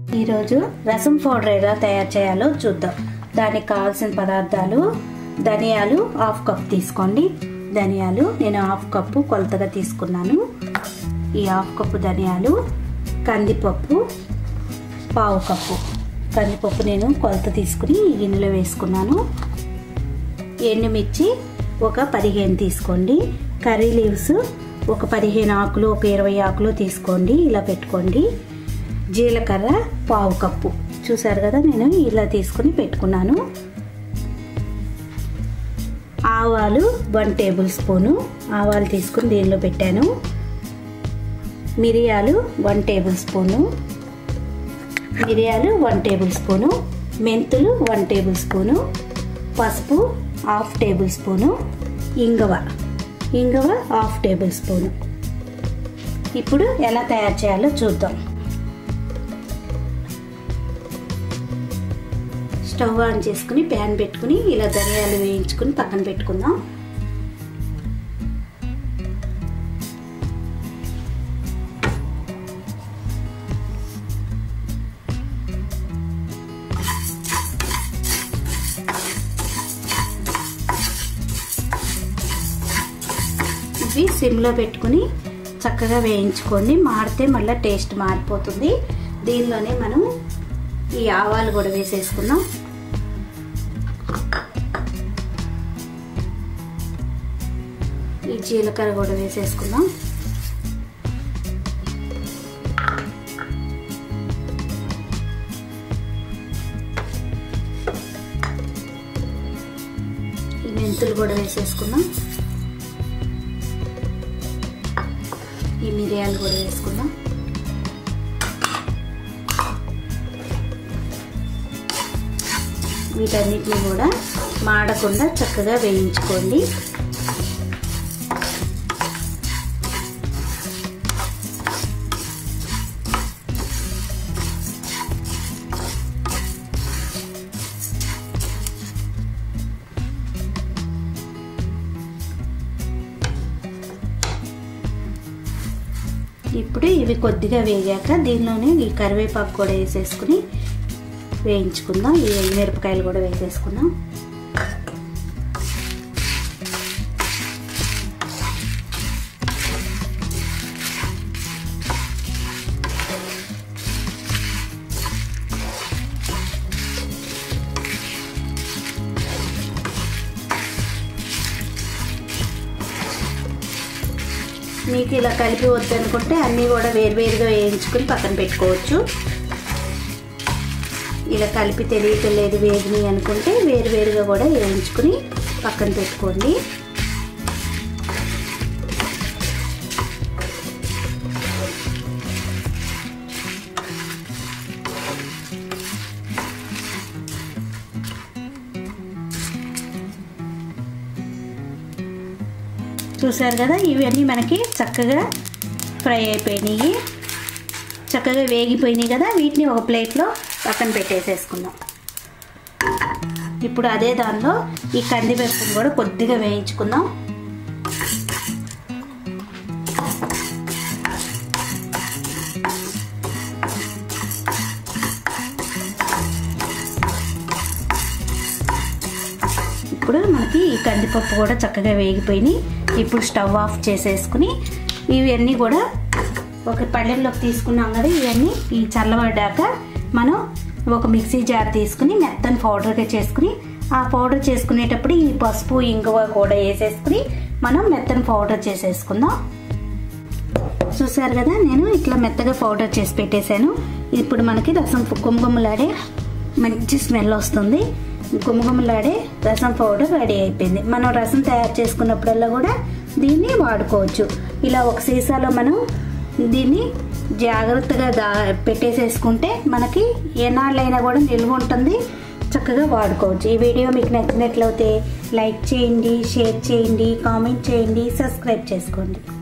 ఈరోజు రసం పౌడర్ ఎలా తయారు చేయాలో చూద్దాం దానికి కావాల్సిన పదార్థాలు ధనియాలు హాఫ్ కప్ తీసుకోండి ధనియాలు నేను హాఫ్ కప్పు కొలతగా తీసుకున్నాను ఈ హాఫ్ కప్పు ధనియాలు కందిపప్పు పావు కప్పు కందిపప్పు నేను కొలత తీసుకుని ఈ గిన్నెలో వేసుకున్నాను ఎండుమిర్చి ఒక పదిహేను తీసుకోండి కర్రీ లీవ్స్ ఒక పదిహేను ఆకులు ఒక ఇరవై ఆకులు తీసుకోండి ఇలా పెట్టుకోండి జీలకర్ర పావు కప్పు చూసారు కదా నేను ఇలా తీసుకుని పెట్టుకున్నాను ఆవాలు వన్ టేబుల్ స్పూను ఆవాలు తీసుకుని దీనిలో పెట్టాను మిరియాలు వన్ టేబుల్ స్పూను మిరియాలు వన్ టేబుల్ స్పూను మెంతులు వన్ టేబుల్ స్పూను పసుపు హాఫ్ టేబుల్ స్పూను ఇంగవ ఇంగవ హాఫ్ టేబుల్ స్పూను ఇప్పుడు ఎలా తయారు చేయాలో చూద్దాం స్టవ్ ఆన్ చేసుకుని ప్యాన్ పెట్టుకుని ఇలా ధనియాలు వేయించుకుని పక్కన పెట్టుకుందాం ఇవి సిమ్లో పెట్టుకుని చక్కగా వేయించుకోండి మాడితే మళ్ళీ టేస్ట్ మారిపోతుంది దీనిలోనే మనం ఈ ఆవాలు కూడా వేసేసుకుందాం ఈ జీలకర్ర కూడా వేసేసుకుందాం ఈ మెంతులు కూడా వేసేసుకుందాం ఈ మిరియాలు కూడా వేసుకుందాం వీటన్నిటిని కూడా మాడకుండా చక్కగా వేయించుకోండి ఇప్పుడు ఇవి కొద్దిగా వేగాక దీనిలోనే ఈ కరివేపాకు కూడా వేసేసుకుని వేయించుకుందాం ఈ మిరపకాయలు కూడా వేసేసుకుందాం మీకు ఇలా కలిపి వద్దనుకుంటే అన్నీ కూడా వేరువేరుగా వేయించుకుని పక్కన పెట్టుకోవచ్చు ఇలా కలిపి తెలియటలేదు వేగిని అనుకుంటే వేరువేరుగా కూడా వేయించుకుని పక్కన పెట్టుకోండి చూసారు కదా ఇవన్నీ మనకి చక్కగా ఫ్రై అయిపోయినాయి చక్కగా వేగిపోయినాయి కదా వీటిని ఒక ప్లేట్లో పక్కన పెట్టేసేసుకుందాం ఇప్పుడు అదే దానిలో ఈ కందిపప్పును కూడా కొద్దిగా వేయించుకుందాం ఇప్పుడు మనకి ఈ కందిపప్పు కూడా చక్కగా వేగిపోయినాయి ఇప్పుడు స్టవ్ ఆఫ్ చేసేసుకుని ఇవన్నీ కూడా ఒక పళ్ళెల్లోకి తీసుకున్నాం కదా ఇవన్నీ ఈ చల్లబడ్డాక మనం ఒక మిక్సీ జార్ తీసుకుని మెత్తని పౌడర్గా చేసుకుని ఆ పౌడర్ చేసుకునేటప్పుడు ఈ పసుపు ఇంగువ కూడా వేసేసుకుని మనం మెత్తని పౌడర్ చేసేసుకుందాం చూసారు కదా నేను ఇట్లా మెత్తగా పౌడర్ చేసి పెట్టేశాను ఇప్పుడు మనకి రసం గుమగుమలాడే మంచి స్మెల్ వస్తుంది గుమగుమలాడే రసం పౌడర్ రెడీ అయిపోయింది మనం రసం తయారు చేసుకున్నప్పుడల్లా కూడా దీన్ని వాడుకోవచ్చు ఇలా ఒక సీసాలో మనం దీన్ని జాగ్రత్తగా దా పెట్టేసేసుకుంటే మనకి ఏనాళ్ళైనా కూడా నిల్వ ఉంటుంది చక్కగా వాడుకోవచ్చు ఈ వీడియో మీకు నచ్చినట్లయితే లైక్ చేయండి షేర్ చేయండి కామెంట్ చేయండి సబ్స్క్రైబ్ చేసుకోండి